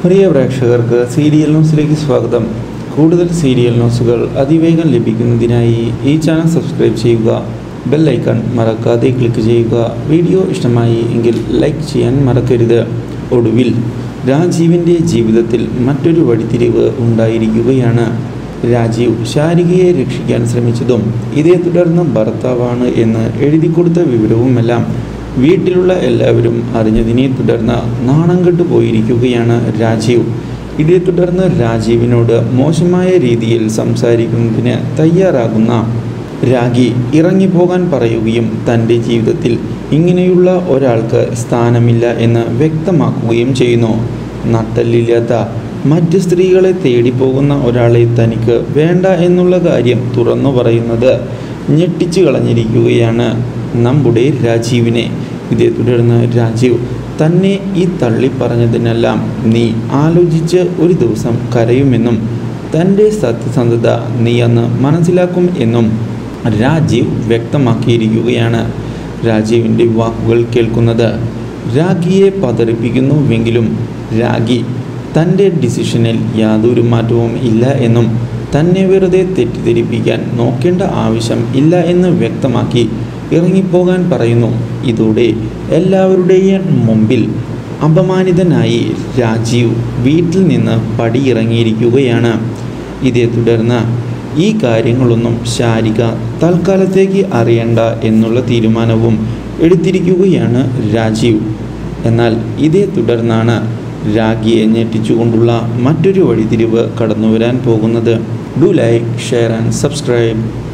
പ്രിയ പ്രേക്ഷകർക്ക് സീരിയൽ ന്യൂസിലേക്ക് സ്വാഗതം കൂടുതൽ സീരിയൽ ന്യൂസുകൾ അതിവേഗം ലഭിക്കുന്നതിനായി ഈ ചാനൽ സബ്സ്ക്രൈബ് ചെയ്യുക ബെൽ ഐക്കൺ മറക്കാതെ ക്ലിക്ക് ചെയ്യുക വീഡിയോ ഇഷ്ടമായി എങ്കിൽ ലൈക്ക് ചെയ്യാൻ മറക്കരുത് ഒടുവിൽ രാജീവിൻ്റെ ജീവിതത്തിൽ മറ്റൊരു വഴിത്തിരിവ് ഉണ്ടായിരിക്കുകയാണ് രാജീവ് ശാരികയെ രക്ഷിക്കാൻ ശ്രമിച്ചതും ഇതേ തുടർന്ന് ഭർത്താവാണ് എന്ന് എഴുതി കൊടുത്ത വിവരവുമെല്ലാം വീട്ടിലുള്ള എല്ലാവരും അറിഞ്ഞതിനെ തുടർന്ന് നാണം കെട്ടു പോയിരിക്കുകയാണ് രാജീവ് ഇതേ തുടർന്ന് രാജീവിനോട് മോശമായ രീതിയിൽ സംസാരിക്കുന്നതിന് തയ്യാറാകുന്ന രാഗി ഇറങ്ങിപ്പോകാൻ പറയുകയും തൻ്റെ ജീവിതത്തിൽ ഇങ്ങനെയുള്ള ഒരാൾക്ക് സ്ഥാനമില്ല എന്ന് വ്യക്തമാക്കുകയും ചെയ്യുന്നു നട്ടല്ലില്ലാത്ത മറ്റ് സ്ത്രീകളെ തേടിപ്പോകുന്ന ഒരാളെ തനിക്ക് വേണ്ട എന്നുള്ള കാര്യം തുറന്നു പറയുന്നത് ഞെട്ടിച്ചു കളഞ്ഞിരിക്കുകയാണ് നമ്മുടെ രാജീവിനെ ഇതേ തുടർന്ന് രാജീവ് തന്നെ ഈ തള്ളി പറഞ്ഞതിനെല്ലാം നീ ആലോചിച്ച് ഒരു ദിവസം കരയുമെന്നും തൻ്റെ സത്യസന്ധത നീ അന്ന് മനസ്സിലാക്കും എന്നും രാജീവ് വ്യക്തമാക്കിയിരിക്കുകയാണ് രാജീവിൻ്റെ വാക്കുകൾ കേൾക്കുന്നത് രാഗിയെ പതറിപ്പിക്കുന്നുവെങ്കിലും രാഗി തൻ്റെ ഡിസിഷനിൽ യാതൊരു മാറ്റവും ഇല്ല എന്നും തന്നെ വെറുതെ തെറ്റിദ്ധരിപ്പിക്കാൻ നോക്കേണ്ട ആവശ്യം ഇല്ല എന്ന് വ്യക്തമാക്കി ഇറങ്ങിപ്പോകാൻ പറയുന്നു ഇതോടെ എല്ലാവരുടെയും മുമ്പിൽ അപമാനിതനായി രാജീവ് വീട്ടിൽ നിന്ന് പടിയിറങ്ങിയിരിക്കുകയാണ് ഇതേ തുടർന്ന് ഈ കാര്യങ്ങളൊന്നും ശാരിക തൽക്കാലത്തേക്ക് അറിയണ്ട എന്നുള്ള തീരുമാനവും എടുത്തിരിക്കുകയാണ് രാജീവ് എന്നാൽ ഇതേ തുടർന്നാണ് രാഗിയെ ഞെട്ടിച്ചുകൊണ്ടുള്ള മറ്റൊരു വഴിതിരിവ് കടന്നുവരാൻ പോകുന്നത് do like share and subscribe